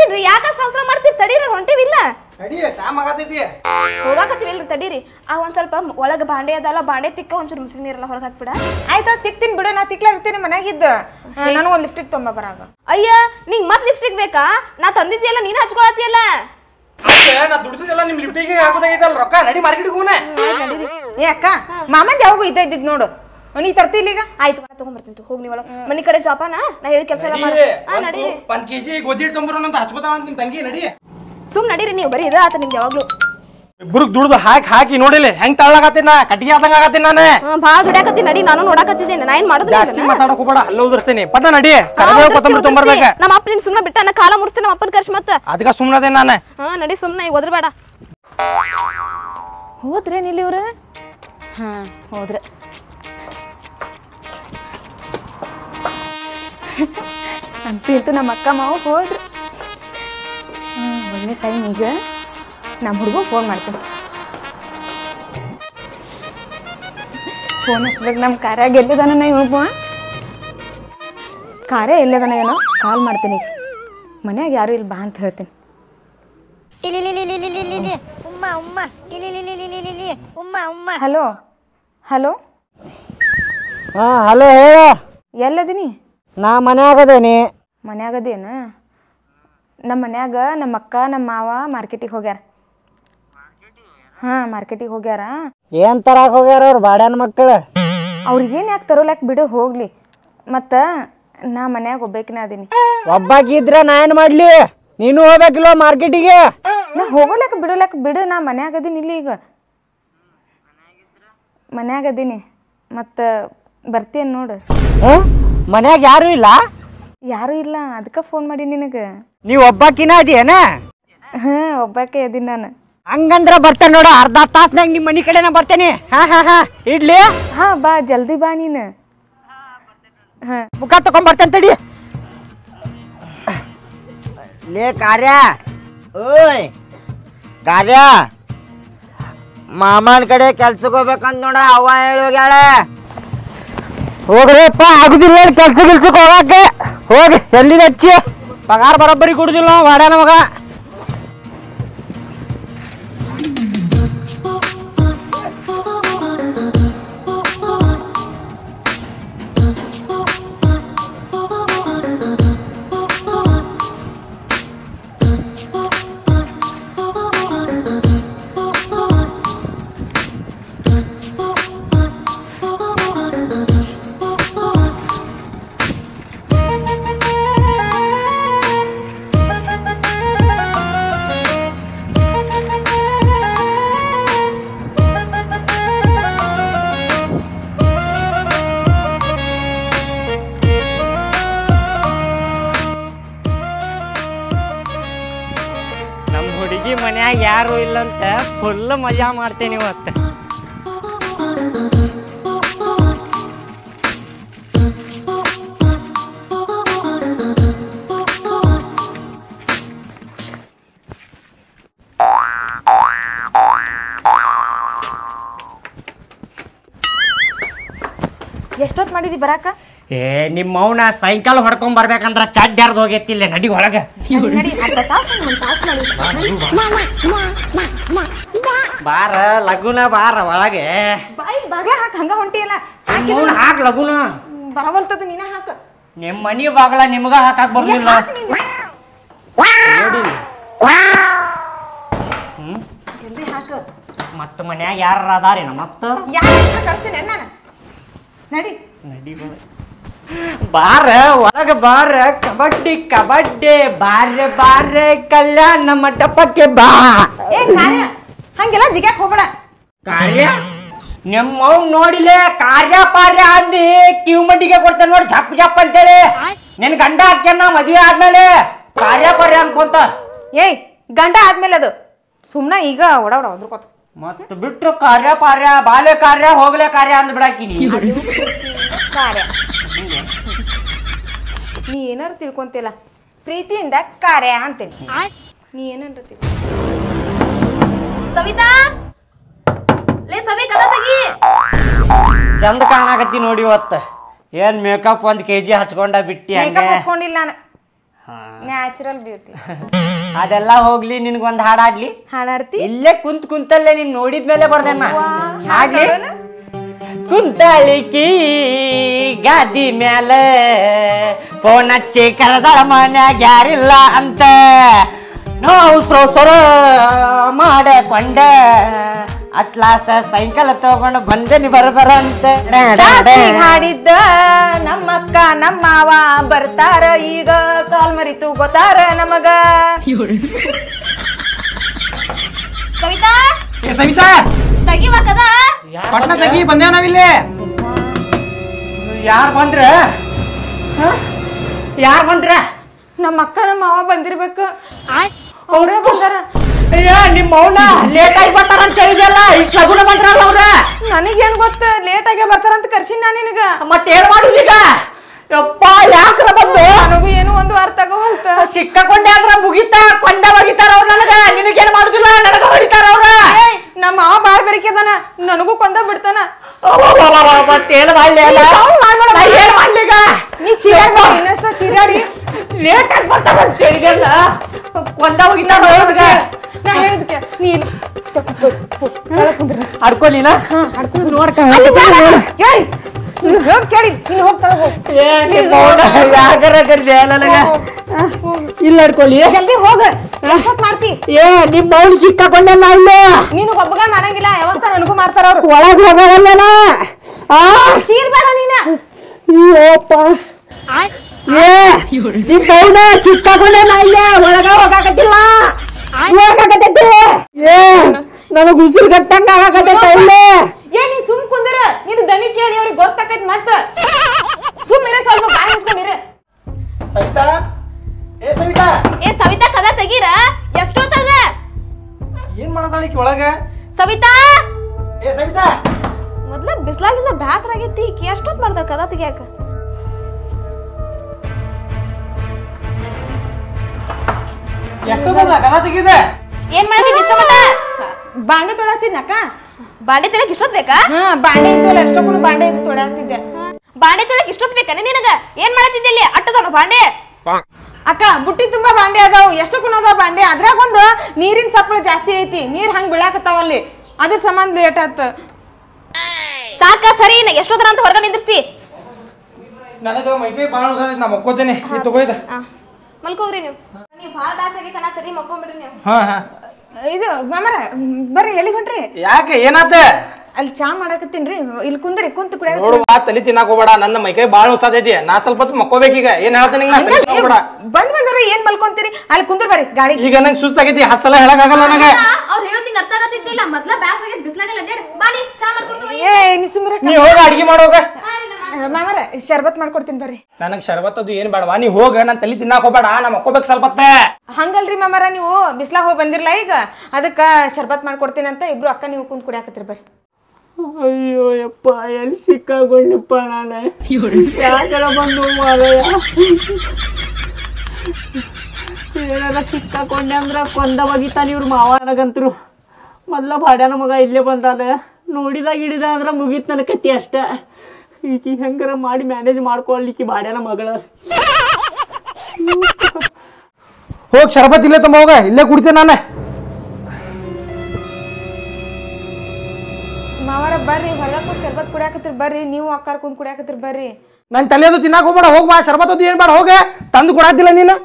ಹೋಗಕತ್ತೀನ್ರಿ ಯಾಕ ಸಂಸಾರ ಮಾಡ್ತೀರಿ ತಡೀರಿ ಹೊಂಟಿವಿಲ್ಲ ನಡಿ ಟೈಮ್ ಆಗತೈತಿ ಹೋಗಾಕತ್ತೀವಿಲ್ರಿ ತಡೀರಿ ಆ ಒಂದ್ ಸ್ವಲ್ಪ ಒಳಗ ಬಾಂಡೆ ಅದಲ್ಲ ಬಾಂಡೆ ತಿಕ್ಕ ಒಂಚೂರು ಮುಸ್ರಿ ನೀರೆಲ್ಲ ಹೊರಗೆ ಹಾಕ್ಬಿಡ ಆಯ್ತಾ ತಿಕ್ತೀನಿ ಬಿಡು ನಾ ತಿಕ್ಲ ಇರ್ತೀನಿ ಮನ್ಯಾಗಿದ್ದ ನನಗೆ ಒಂದು ಲಿಫ್ಟಿಗೆ ತೊಂಬ ಬರಾಗ ಅಯ್ಯ ನಿಂಗ್ ಮತ್ ಲಿಪ್ಸ್ಟಿಕ್ ಬೇಕಾ ನಾ ತಂದಿದ್ಯಲ್ಲ ನೀನ್ ಹಚ್ಕೊಳತಿಯಲ್ಲ ಅಯ್ಯ, ನಾ ದುಡ್ದಿದ್ದೆಲ್ಲ ನಿಮ್ ಲಿಫ್ಟಿಗೆ ಹಾಕೋದಾಗೈತಲ್ಲ ರೊಕ್ಕ ನಡಿ ಮಾರ್ಕೆಟ್ಗೆ ಹೋಗೋಣ ಏ ಅಕ್ಕ ಮಾಮಂದ್ ಯಾವಾಗೂ ಇದ್ದ ಇದ್ದಿದ್ ನೋಡು ನೀ ತರ್ತಿಲ್ಲ ಈಗ ಆಯ್ತು ನಾ ತಗೊಂಡ್ಬರ್ತೀನಿ ತಗೋ, ಹೋಗ್ ನೀ ಒಳಗ್ ಮನಿ ಕಡೆ ಜಾಪಾನ ನಾ ಹೇಳಿದ ಕೆಲಸ ಎಲ್ಲ ಮಾಡ ಹಾ ನಡೀರಿ ಒಂದ್ ಕೆಜಿ ಗೋಧಿ ಹಿಟ್ಟು ತೊಂಬರೋಣ ಅಂತ ಹಚ್ಕೋತಾಳ ಅಂತ ನಿಮ್ ತಂಗಿ ನಡಿ ಸುಮ್ ನಡೀರಿ ನೀವು ಬರೀ ಇದ ಆತ ನಿಮ್ದು ಯಾವಾಗ್ಲೂ ಇಬ್ರು ದುಡ್ದು ಹಾಕಿ ಹಾಕಿ ನೋಡಿಲ್ಲ ಹೆಂಗ್ ತಳ್ಳಾಕತ್ತೀನಿ ನಾ ಕಟ್ಟಿಗೆ ಆದಂಗ ಆಗತ್ತೀನಿ ನಾನು ಹಾ ಭಾಳ ದುಡ್ಯಾಕತ್ತೀನಿ ನಡಿ ನಾನು ನೋಡಾಕತ್ತಿದ್ದೇನೆ ನಾ ಏನ್ ಮಾಡೋದು ಜಾಸ್ತಿ ಮಾತಾಡಕ್ ಹೋಗ್ಬೇಡ ಅಲ್ಲ ಉದುರ್ಸ್ತೀನಿ ಪಟ್ಟ ನಡಿ ಕರಿಬೇವು ಕೊತ್ತಂಬರಿ ತೊಂಬರ್ಬೇಕ ನಮ್ಮ ಅಪ್ಪ ನಿನ್ ಸುಮ್ಮನೆ ಬಿಟ್ಟ ನಾ ಕಾಲ ಮುರಿಸ್ತೇನೆ ನಮ್ಮ ಅಪ್ಪನ ಕರ್ಸಿ ಮತ್ತ ಅದಕ್ಕ ಸುಮ್ಮನದೆ ನಾನು ಹಾ ನಡಿ ಸುಮ್ಮನೆ ಈಗ ಒದ್ರಬೇಡ ಹೋದ್ರೇನ್ ಇಲ್ಲಿ ಇವ್ರು ಹಾ ಹೋದ್ರೆ ಅಂತೂ ಇಂತೂ ನಮ್ಮ ಅಕ್ಕ ಮಾವು ಹೋದ್ರು ಹ್ಮ್, ಒಳ್ಳೆ ಟೈಮ್ ಈಗ ನಮ್ಮ ಹುಡುಗ ಫೋನ್ ಮಾಡ್ತೀನಿ ಫೋನ್ ಹಚ್ಬೇಕು ನಮ್ಮ ಕಾರ್ಯಾಗ ಎಲ್ಲಿದಾನ ಇವೊಬ್ಬ ಕಾರ್ಯ ಎಲ್ಲಿದಾನ ಏನೋ ಕಾಲ್ ಮಾಡ್ತೀನಿ ಈಗ ಮನ್ಯಾಗ ಯಾರು ಇಲ್ಲಿ ಬಾ ಅಂತ ಹೇಳ್ತೀನಿ ಉಮ್ಮ ಉಮ್ಮ ಟಿಲಿಲಿಲಿಲಿಲಿಲಿಲಿ ಉಮ್ಮ ಉಮ್ಮ ಹಲೋ ಹಲೋ ಹಾ ಹಲೋ ಹೇಳ ಎಲ್ಲದೀನಿ ನಾ ಮನ್ಯಾಗದೇನಿ ಮನ್ಯಾಗದೇನ ನಮ್ಮ ಮನ್ಯಾಗ ನಮ್ಮ ಅಕ್ಕ ನಮ್ಮ ಮಾವ ಮಾರ್ಕೆಟಿಗೆ ಹೋಗ್ಯಾರ ಹಾಂ ಮಾರ್ಕೆಟಿಗೆ ಹೋಗ್ಯಾರ ಏನ್ ತರಾಕ್ ಹೋಗ್ಯಾರ ಅವ್ರು ಬಾಡ್ಯಾನ ಮಕ್ಕಳು ಅವ್ರಿಗೇನು ಯಾಕೆ ತರೋಲ್ಯಾಕ ಬಿಡು ಹೋಗ್ಲಿ ಮತ್ತು ನಾ ಮನ್ಯಾಗ ಒಬ್ಬೇಕಿನ ಅದೀನಿ ಒಬ್ಬಾಕಿದ್ರ ನಾ ಏನ್ ಮಾಡ್ಲಿ ನೀನು ಹೋಗ್ಬೇಕಿಲ್ವ ಮಾರ್ಕೆಟಿಗೆ ನಾ ಹೋಗೋಲ್ಯಾಕ ಬಿಡೋಲ್ಯಾಕ ಬಿಡು ನಾ ಮನ್ಯಾಗ ಅದೀನಿ ಇಲ್ಲಿ ಈಗ ಮನ್ಯಾಗ ಅದೀನಿ ಮತ್ತು ಬರ್ತೀನಿ ನೋಡು ಹ್ಮ್ ಮನ್ಯಾಗ ಯಾರು ಇಲ್ಲ ಯಾರೂ ಇಲ್ಲ ಅದಕ್ಕೆ ಫೋನ್ ಮಾಡಿ ನಿನಗೆ ನೀವ್ ಒಬ್ಬಾಕಿನ ಅದಿಯೇನ ಹಾಂ ಒಬ್ಬಾಕೆ ಅದೀನಿ ನಾನು ಹಂಗಂದ್ರ ಬರ್ತೇನೆ ನೋಡು ಅರ್ಧ ತಾಸ್ನಾಗ ನಿಮ್ಮ ಮನಿ ಕಡೆನ ಬರ್ತೇನೆ ಹಾ ಹಾ ಹಾ ಇಡ್ಲಿ ಹಾಂ ಬಾ ಜಲ್ದಿ ಬಾ ನೀನು ಹಾಂ ಮುಖ ತಕೊಂಡ್ ಬರ್ತೇನೆ ತಡಿ ಲೇ ಕಾರ್ಯ ಓಯ್ ಕಾರ್ಯ ಮಾಮನ ಕಡೆ ಕೆಲ್ಸಕ್ಕೆ ಹೋಗ್ಬೇಕಂತ ನೋಡ ಅವ್ವ ಹೇಳೋಗ್ಯಾಳ ಹೋಗ್ರಿಪ್ಪ ಆಗುದಿಲ್ಲ ಕೆಲ್ಸ ಗಿಲ್ಸಕ್ಕೆ ಹೋಗಕ್ಕೆ ಹೋಗಿ ಎಲ್ಲಿ ಹಚ್ಚಿ ಪಗಾರ ಬರೋಬ್ಬರಿ ಕೊಡುದಿಲ್ಲ ವಾಡ್ಯಾನ ಮಗ ನಮ್ಮ ಹುಡುಗಿ ಮನ್ಯಾಗ ಯಾರು ಇಲ್ಲಂತ ಫುಲ್ ಮಜಾ ಮಾಡ್ತೇನೆ ಇವತ್ತು ಎಷ್ಟೊತ್ತು ಮಾಡಿದಿ ಬರಾಕ ಏ ನಿಮ್ಮ ಮೌನ ಸೈಕಲ್ ಹೊಡ್ಕೊಂಡ್ ಬರ್ಬೇಕಂದ್ರ ಚಡ್ಡ ಹರ್ದ್ ಹೋಗೈತಿಲ್ಲ ನಡಿ ಒಳಗ ನಡಿ ಅರ್ಧ ತಾಸು ಒಂದು ತಾಸು ಮಾಡಿ ಬಾರ ಲಗುನ ಬಾರ ಒಳಗೆ ಬಾಯಿ ಬಾಗ್ಲ ಹಾಕ್ ಹಂಗ ಹೊಂಟಿಯಲ್ಲ ನಿಮ್ ಮೌನ ಹಾಕ್ ಲಗುನ ಬರವಲ್ತದ ನೀನ ಹಾಕ ನಿಮ್ ಮನಿ ಬಾಗಲ ನಿಮ್ಗ ಹಾಕಾಕ್ ಬರ್ಲಿಲ್ಲ ನೋಡಿ ಹ್ಮ್ ಜಲ್ದಿ ಹಾಕ ಮತ್ತ ಮನ್ಯಾಗ ಯಾರ ಅದಾರೇನ ಮತ್ತ ಯಾರು ಕಳ್ಸ್ತೀನಿ ನಾನು ನಡಿ ನಡಿ ಬಾ. ಬಾರ ಒಳಗ ಬಾರ ಕಬಡ್ಡಿ ಕಬಡ್ಡಿ ಬಾರೆ ಬಾರೆ ಕಲ್ಯಾಣ ಮಂಟಪಕ್ಕೆ ಬಾ ಏ ಕಾರ್ಯ ಹಂಗೆಲ್ಲ ಜಿಗ್ಯಾಕ್ ಹೋಗ್ಬೇಡ ಕಾರ್ಯ ನಿಮ್ಮ ಅವ್ನ್ ನೋಡಿಲೆ ಕಾರ್ಯ ಪಾರ್ಯ ಅಂದಿ ಕಿವ್ ಮಡ್ಡಿಗೆ ಕೊಡ್ತೇನೆ ನೋಡಿ ಜಪ್ ಜಪ್ ಅಂತೇಳಿ ನಿನ್ ಗಂಡ ಹಾಕ್ಯಾನ ಮದ್ವೆ ಆದ್ಮೇಲೆ ಕಾರ್ಯ ಪಾರ್ಯ ಅನ್ಕೊಂತ ಏಯ್ ಗಂಡ ಆದ್ಮೇಲೆ ಅದು ಸುಮ್ನ ಈಗ ಒಡ ಒಡ ಒದ್ರಕೋತ ಮತ್ ಬಿಟ್ರು ಕಾರ್ಯ ಪಾರ್ಯ ಬಾಲ್ಯ ಕಾರ್ಯ ಹೋಗ್ಲೆ ಕಾರ್ಯ ಅಂದ್ ಬಿಡಾಕಿನಿ ಕಾರ್ಯ ನೀ ಏನಾರು ತಿಳ್ಕೊಂತಿಲ್ಲ ಪ್ರೀತಿಯಿಂದ ಕಾರ್ಯ ಅಂತೇನಿ ನೀ ಏನಾರ ತಿಳ್ಕೊ ಸವಿತಾ ಲೇ ಸವಿ ಕದ ತೆಗಿ ಚಂದ ಕಾಣಾಕತ್ತಿ ನೋಡಿ ಇವತ್ತ ಏನ್ ಮೇಕಪ್ ಒಂದ್ ಕೆಜಿ ಹಚ್ಕೊಂಡ ಬಿಟ್ಟಿ ಹಂಗ ಮೇಕಪ್ ಹಚ್ಕೊಂಡಿಲ್ಲ ನಾನು ನ್ಯಾಚುರಲ್ ಬ್ಯೂಟಿ ಅದೆಲ್ಲ ಹೋಗ್ಲಿ ನಿನ್ಗೊಂದ್ ಹಾಡಾಡ್ಲಿ ಹಾಡಾಡ್ತಿ ಇಲ್ಲೇ ಕುಂತ್ ಕುಂತಲ್ಲೇ ನೀನ್ ನೋಡಿದ್ಮೇಲೆ ಬರ್ದೇನ ಹಾಡ್ಲಿ ಕುಂತಳಿಕಿ ಗಾದಿ ಮ್ಯಾಲ ಫೋನ್ ಹಚ್ಚಿ ಕರೆದಳ ಮನ್ಯಾಗ ಯಾರಿಲ್ಲ ಅಂತ ನಾವು ಸೊರ ಮಾಡಕೊಂಡ ಅಟ್ಲಾಸ ಸೈಕಲ್ ತಗೊಂಡು ಬಂದೇನಿ ಬರಬರ ಅಂತ ಸಾಕ್ಷಿಗ್ ಹಾಡಿದ್ದ ನಮ್ಮಕ್ಕ ನಮ್ಮ ಮಾವ ಬರ್ತಾರ ಈಗ ಕಾಲ್ ಮರಿತು ಗೊತ್ತಾರ ನಮಗ ಕವಿತಾ ಏ ಸವಿತಾ ತೆಗಿವಾಕದ ಪಟ್ನ ತೆಗಿ ಬಂದೇವ್ ನಾವಿಲ್ಲಿ ಯಾರು ಬಂದ್ರ ಯಾರು ಬಂದ್ರ ನಮ್ಮ ಅಕ್ಕ ನಮ್ಮ ಮಾವ ಬಂದಿರ್ಬೇಕು ಅವ್ರೇ ಬಂದಾರ ಅಯ್ಯ ನಿಮ್ಮ ಮೌನ ಲೇಟ್ ಆಗಿ ಬರ್ತಾರ ಅಂತ ಹೇಳಿದಲ್ಲ ಇಷ್ಟು ಲಗುನ ಬಂದ್ರಲ್ಲ ಅವ್ರ ನನಗೇನ್ ಗೊತ್ತ ಲೇಟ್ ಆಗಿ ಬರ್ತಾರಂತ ಕರ್ಸಿನ್ ನಾ ನಿನಗ ಮತ್ತೆ ಏನ್ ಮಾಡುದೀಗ ಯಪ್ಪ ಯಾಕ್ರ ಬಂದು ನನಗೂ ಏನು ಒಂದು ಅರ್ಥ ಆಗೋಲ್ತ ಸಿಕ್ಕಾಕೊಂಡೆ ಅಂದ್ರ ಮುಗಿತಾ ಕೊಂಡ ಒಗಿತಾರ ಅವ್ರ ನನಗ ನಿನಗೇನ್ ಮಾಡುದಿಲ್ಲ ನನಗ ಹೊಡಿತಾರ ಅವ್ರ ಏಯ್, ನಮ್ಮ ಮಾವ ಬಾಳ್ ಬೆರಕೆದಾನ ನನಗೂ ಕೊಂದ ಬಿಡ್ತಾನ ಮತ್ತೆ ಏನ್ ಮಾಡ್ಲಿ ಅಲ್ಲ ನಾ ಏನ್ ಮಾಡ್ಲಿಗ ನೀ ಚೀರಾಡಿ ಇನ್ನಷ್ಟ ಚೀರಾಡಿ ಲೇಟ್ ಆಗಿ ಬರ್ತಾರ ಅಂತ ಹೇಳಿದಲ್ಲ ಕೊಂದ ಒಗಿತಾರ ಅವ್ರಗ ನಾ ಹೇಳಿದ್ಕೆ ನೀ ಇಲ್ಲಿ ತಪ್ಪಿಸ್ಕೊ. ಹೋಗ್, ಒಳಗ್ ಕುಂದ್ರು. ಅಡ್ಕೊಲಿನ ನೋಡ್ಕ ಏಯ್, ನೀನ್ ಹೋಗ್ ಕೇಳಿ ನೀನ್ ಹೋಗ್ ತಳಗ್ ಹೋಗ್. ಏ ನಿಮ್ಮ ಮೌನ ಯಾಕರ ಕರ್ದೆ ನನಗ ಇಲ್ಲ ಅಡ್ಕೊಲಿ ಜಲ್ದಿ ಹೋಗ ಎಷ್ಟೊತ್ ಮಾಡ್ತಿ ಏ ನಿಮ್ಮ ಮೌನ ಸಿಕ್ಕಾಕೊಂಡೆ ನಾ ಇಲ್ಲೇ ನೀನು ಒಬ್ಬಗ ಮಾಡಂಗಿಲ್ಲ ಯಾವತ್ತ ನನಗೂ ಮಾಡ್ತಾರ ಅವ್ರು ಒಳಗ್ ಹೋಗಲ್ಲ ಆ ಚೀರ್ ಬೇಡ ನೀನ ಅಯ್ಯೋಪ್ಪ ಏ ನಿಮ್ ಮೌನ ಸಿಕ್ಕಾಕೊಂಡೆ ನಾ ಇಲ್ಲೇ ಒಳಗ ಹೋಗಾಕತ್ತಿಲ್ಲ ಹೋಗಾಕತ್ತೈತಿ ಏ ನನಗ್ ಉಸಿರು ಗಟ್ಟಂಗ ಆಗಾಕತ್ತೈತ ಇಲ್ಲೇ ಏ ನೀ ಸುಮ್ ಕುಂದ್ರ ನೀನು ದನಿ ಕೇಳಿ ಅವ್ರಿಗೆ ಗೊತ್ತಾಕೈತ್ ಮತ್ತ ಸುಮ್ ಇರ ಸ್ವಲ್ಪ ಬಾಯ್ ಮುಚ್ಕೊಂಡಿರ ಸವಿತಾ ಏ ಸವಿತಾ ಏ ಸವಿತಾ ಕದ ತೆಗೀರ ಎಷ್ಟೊತ್ತದ ಏನ್ ಮಾಡದಾಳಿಕಿ ಒಳಗ ಸವಿತಾ ಏ ಸವಿತಾ ಮೊದ್ಲ ಬಿಸ್ಲಾಗಿಂದ ಬ್ಯಾಸರ ಆಗೈತಿ ಈಕಿ ಎಷ್ಟೊತ್ ಮಾಡ್ತಾರ ಕದ ತೆಗಿಯಾಕ ಎಷ್ಟೊತ್ತದ ಕದ ತೆಗಿದೆ ಏನ್ ಮಾಡ್ತೀನಿ ಇಷ್ಟ ಮಟ್ಟ ಬಾಂಡೆ ತೊಳತ್ತಿದ್ನಕ್ಕ ಬಾಂಡೆ ತಿಳಕ್ ಇಷ್ಟೊತ್ ಬೇಕಾ ಹಾ ಬಾಂಡೆ ಇದ್ದಲ್ಲ ಎಷ್ಟೊಕ್ಕೂ ಬಾಂಡೆ ಇದ್ದು ತೊಳತ್ತಿದ್ದೆ ಬಾಂಡೆ ತಿಳಕ್ ಇಷ್ಟೊತ್ ಬೇಕಾನೆ ನಿನಗ ಏನ್ ಮಾಡತ್ತಿದ್ದೆ ಇಲ್ಲಿ ಅಟ್ಟದನು ಬಾಂಡೆ ಅಕ್ಕ ಬುಟ್ಟಿ ತುಂಬಾ ಬಾಂಡೆ ಅದಾವು ಎಷ್ಟಕ್ಕೂ ಅದಾವ ಬಾಂಡೆ ಅದ್ರಾಗ ಒಂದು ನೀರಿನ ಸಪ್ಪಳ ಜಾಸ್ತಿ ಐತಿ ನೀರ್ ಹಂಗ್ ಬೀಳಾಕತ್ತಾವಲ್ಲಿ ಅದ್ರ ಸಂಬಂಧ ಲೇಟ್ ಆತ ಸಾಕ ಸರಿ ನಾ ಎಷ್ಟೊತ್ತರ ಅಂತ ಹೊರಗ ನಿಂದಿರ್ಸ್ತಿ ನನಗ ಮೈಕೈ ಬಾಳ ಉಸಾದೈತಿ ನಾ ಮಕ್ಕೋತೇನೆ ಈ ತಗೋಯ್ದ ಮಲ್ಕೋಗ್ರಿ ನೀವು ನೀವು ಭಾಳ ಬ್ಯಾಸ ಆಗೈತೆ ಅನ್ನತ್ತೀರಿ ಮಕ್ಕೊಂಬಿಡ್ರಿ ನೀವು ಹಾ ಹಾ ಇದು ಮಾಮರ ಬರ್ರಿ ಎಲ್ಲಿಗೆ ಹೊಂಟ್ರಿ ಯಾಕೆ ಏನಾತ ಅಲ್ಲಿ ಚಾ ಮಾಡಾಕತ್ತೀನ್ರಿ ಇಲ್ಲಿ ಕುಂದ್ರಿ ಕುಂತು ಕುಡಿಯ ನೋಡು ಬಾ ತಲಿ ತಿನ್ನಾಕ ಹೋಗ್ಬೇಡ ನನ್ನ ಮೈಕೈ ಬಾಳ ಉಸಾದೈತಿ ನಾ ಸ್ವಲ್ಪ ಹೊತ್ತು ಮಕ್ಕೋಬೇಕೀಗ ಏನ್ ಹೇಳ್ತೀನಿ ನಾ ತಲಿ ತಿನ್ನಾಕ್ ಹೋಗ್ಬೇಡ ಬಂದ್ ಬಂದ್ರ ಏನ್ ಮಲ್ಕೊಂತೀರಿ ಅಲ್ಲಿ ಕುಂದ್ರ ಬರ್ರಿ ಗಾಡಿ ಈಗ ನಂಗೆ ಸುಸ್ತಾಗೈತಿ ಹಸಲ ಹೇಳಕ್ಕಾಗಲ್ಲ ನನಗೆ ಅವ್ರು ಹೇಳೋದ್ ನಿಂಗೆ ಅರ್ಥ ಆಗತ್ತಿದ್ದಿಲ್ಲ ಮೊದ್ಲ ಬ್ಯಾಸ ಆಗೈತೆ ಬಿಸ್ಲಾಗಲ್ಲ ಅಡ್ಡಾಡ್ ಬಾನಿ ಚಾ ಮಾಡ್ಕೊಡ್ತೀನಿ ಏ ನೀ ಸುಮ್ರ ನೀ ಹೋಗ ಅಡಿಗೆ ಮಾಡೋಗ ಮಾಮರ ಶರ್ಬತ್ ಮಾಡ್ಕೊಡ್ತೀನಿ ಬರ್ರಿ ನನಗ್ ಶರ್ಬತ್ ಅದು ಏನ್ ಬೇಡವಾ ನೀ ಹೋಗ ನನ್ ತಲಿ ತಿನ್ನಾಕ ಹೋಗ್ಬೇಡ ನಾ ಮಕ್ಕೋಬೇಕು ಸ್ವಲ್ಪ ಹೊತ್ತೆ. ಹಂಗಲ್ರಿ ಮಾಮರ ನೀವು ಬಿಸ್ಲಾಗ ಹೋಗಿ ಬಂದಿರ್ಲ ಈಗ ಅದಕ್ಕ ಶರ್ಬತ್ ಮಾಡ್ಕೊಡ್ತೀನಿ ಅಂತ ಇಬ್ರು ಅಕ್ಕ ನೀವು ಕುಂತ್ ಕುಡಿಯಾಕತ್ರಿ ಬರ್ರಿ ಅಯ್ಯೋ ಯಪ್ಪ ಎಲ್ಲಿ ಸಿಕ್ಕಾಕೊಂಡಪ್ಪ ನಾನು ಯಾಕೆಲ್ಲ ಬಂದು ಮಾರಯ್ಯ ಏನಾರ ಸಿಕ್ಕಾಕೊಂಡೆ ಅಂದ್ರ ಕೊಂದ ಬಗಿತಾನ ಇವ್ರ ಮಾವ ನನಗಂತ್ರು ಮೊದ್ಲ ಬಾಡ್ಯಾನ ಮಗ ಇಲ್ಲೇ ಬಂದಾನ ನೋಡಿದಾಗ ಹಿಡಿದ ಅಂದ್ರ ಮುಗೀತ್ ನನ್ನ ಕತಿ ಅಷ್ಟ ಈಕಿ ಹೆಂಗಾರ ಮಾಡಿ ಮ್ಯಾನೇಜ್ ಮಾಡ್ಕೊಳ್ಲಿಕ್ಕಿ ಬಾಡ್ಯಾನ ಮಗಳ ಹೋಗ್ ಶರ್ಬತ್ ಇಲ್ಲೇ ತುಂಬ ಹೋಗ ಇಲ್ಲೇ ಕುಡ್ತೇನೆ ನಾನು ಮಾವರ ಬರ್ರಿ ಹೊರಗ ಕೂತ್ ಶರ್ಬತ್ ಕುಡಿಯಾಕತ್ರಿ ಬರ್ರಿ ನೀವು ಅಕ್ಕಾರ ಕುಂತ್ ಕುಡಿಯಾಕತ್ರಿ ಬರ್ರಿ ನನ್ ತಲೆ ಅದು ತಿನ್ನಾಕ ಹೋಗ್ಬೇಡ ಹೋಗ್ ಬಾ ಶರ್ಬತ್ ಅದು ಏನ್ ಬೇಡ ಹೋಗ ತಂದು ಕೊಡಾತಿಲ್ಲ ನೀನು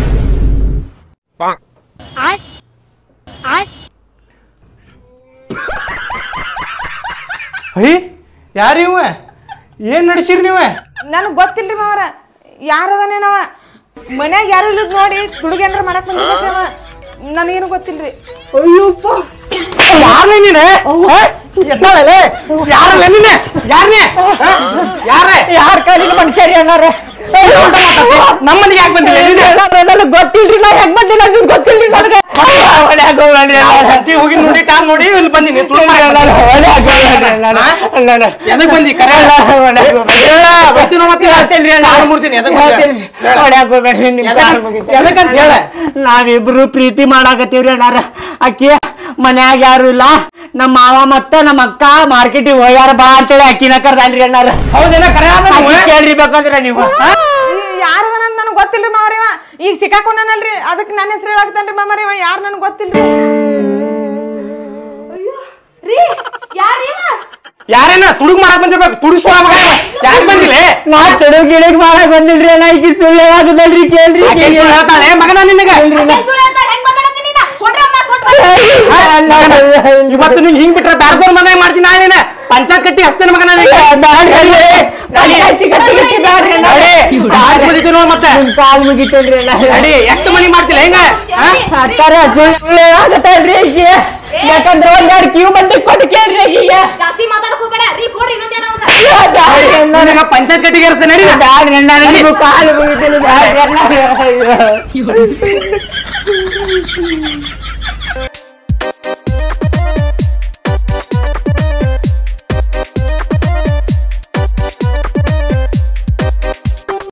ಅಯ್ಯ ಯಾರು ಇವ ಏನ್ ನಡ್ಸಿರಿ ನೀವ ನನಗ್ ಗೊತ್ತಿಲ್ರಿ ಮಾವರ ಯಾರದಾನೇನವ ಮನ್ಯಾಗ ಯಾರು ಇಲ್ಲದ್ ನೋಡಿ ತುಡುಗೇನ್ರ ಮಾಡಕ್ ಬಂದಿರ್ಬೇಕ್ರಿ ಅವ ನನಗೇನು ಗೊತ್ತಿಲ್ರಿ ಅಯ್ಯಪ್ಪ ಯಾರೇ ನೀನೆ ಎದ್ದಾಳಲೆ ಯಾರಲ್ಲ ನೀನೆ ಯಾರನೇ ಯಾರ ಯಾರ ಕಾಲಿನ ಮನುಷ್ಯರಿ ಅಣ್ಣಾರ ನಮ್ಮ ಮನೆಗೆ ಯಾಕೆ ಬಂದಿಲ್ಲ ನೀನೆ ನನಗೆ ಗೊತ್ತಿಲ್ರಿ ನಾ ಹೆಂಗ್ ಬಂದಿಲ್ಲ ನಿಮ್ಗೆ ಗೊತ್ತಿಲ್ರಿ ನನಗೆ ಮನ್ಯಾಗ ಹೋಗ್ಬೇಡ್ರಿ ಅಣ್ಣಾರ. ಹತ್ತಿ ಹೋಗಿ ನೋಡಿ ಕಾಲ್ ನೋಡಿ ಇಲ್ಲಿ ಬಂದಿನಿ ತುಳು ಎದಕ್ ಬಂದಿ ಕರೆ ಹೇಳ ಬರ್ತೀನೋ ಮತ್ತೆ ಹೇಳ್ತೇನ್ರಿ ಕಾಲ್ ಮುರ್ತೀನಿ ಎದಕ್ ಬಂದಿ? ಹೇಳ. ಎದಕ್ಕಂತ ಹೇಳ ನಾವಿಬ್ರು ಪ್ರೀತಿ ಮಾಡಾಕತ್ತೀವ್ರಿ ಅಣ್ಣಾರ ಅಕ್ಕಿ ಮನ್ಯಾಗ ಯಾರು ಇಲ್ಲ ನಮ್ಮ ಮಾವ ಮತ್ತ ನಮ್ಮ ಅಕ್ಕ ಮಾರ್ಕೆಟಿಗೆ ಹೋಗ್ಯಾರ ಬಾ ಅಂತೇಳಿ ಅಕ್ಕಿನ ಕರ್ದಾನ್ರಿ ಅಣ್ಣಾರ ಹೌದೇನ ಕರೆ ಆದ ಅಕ್ಕಿ ಕೇಳ್ರಿ ಬೇಕಂದ್ರ ನೀವು ಯಾರದನ ನನಗೆ ಗೊತ್ತಿಲ್ರಿ ಮಾವರಿವ ಈಗ ಸಿಕ್ಕಾಕೊಂಡನಲ್ರಿ ಅದಕ್ಕೆ ನನ್ನ ಹೆಸರು ಹೇಳಾಕ್ತಾನ್ರಿ ಮಾಮರಿವ ಯಾರು ನನಗೆ ಗೊತ್ತಿಲ್ರಿ ರೀ ಯಾರೀವ ಯಾರೇನ ತುಡುಗ್ ಮಾಡಕ್ ಬಂದಿರ್ಬೇಕು ತುಡುಗ್ ಮಗ ಯಾಕೆ ಬಂದಿಲ್ಲ ನಾ ತಡು ಗಿಡಕ್ ಮಾಡಕ್ ಬಂದಿಲ್ರಿ ಅಣ್ಣ ಈಗ ಸುಳ್ಳು ಹೇಳಾಕದಲ್ರಿ ಕೇಳ್ರಿ ಆಕೆ ಸುಳ್ಳು ಹೇಳ್ತಾಳೆ ಮಗನ ನಿನಗ ಏನ್ ಸುಳ್ಳು ಹೇಳ್ತಾರೆ ಹೆಂಗ್ ಮಾತಾಡತ್ತೀನಿ ನೀನ ಕೊಡ್ರಿ ಅಮ್ಮ ಕೊಟ್ಟು ಇವತ್ತು ನಿಂಗೆ ಹಿಂಗ್ ಬಿಟ್ರೆ ಬ್ಯಾರ್ದವ್ರ ಮನೆ ಮಾಡ್ತೀನಿ ನಾಳೆ ನೀನ. ಪಂಚಾಯತ್ ಕಟ್ಟಿ ಹಸ್ತೇನೆ ಮಗನ ನೀನು. ನಡಿ, ಕಾಲ್ ಮುರಿತು ನೋಡ್ ಮತ್ತೆ ಕಾಲ್ ಮುಗಿತೇನ್ರಿ ಅಣ್ಣ ನಡಿ ಎಷ್ಟು ಮನಿ ಮಾಡ್ತಿಲ್ಲ ಹೆಂಗ ಹಾ? ಅತ್ತಾರ ಸುಳ್ಳು ಹೇಳಾಕತ್ತಾಳ್ರಿ ಈಗ ಯಾಕಂದ್ರೆ ಒಂದೆರಡು ಕಿವ್ ಬಂದಿ ಕೊಟ್ಟು ಕೇಳ್ರಿ ಈಗ ಜಾಸ್ತಿ ಮಾತಾಡಕ್ ಹೋಗ್ಬೇಡ ರೀ ಕೊಡ್ರಿ ಇನ್ನೊಂದೇನ ಅವಂಗ ನಿನಗ ಪಂಚಾಯತ್ ಕಟ್ಟಿಗೆ ಇರುತ್ತೆ ನಡಿ ಬ್ಯಾಡ್ರಿ ಅಣ್ಣ ನನಗೂ ಕಾಲು ಮುಗಿತೀನಿ ಬ್ಯಾಡ್ರಿ ಅಣ್ಣ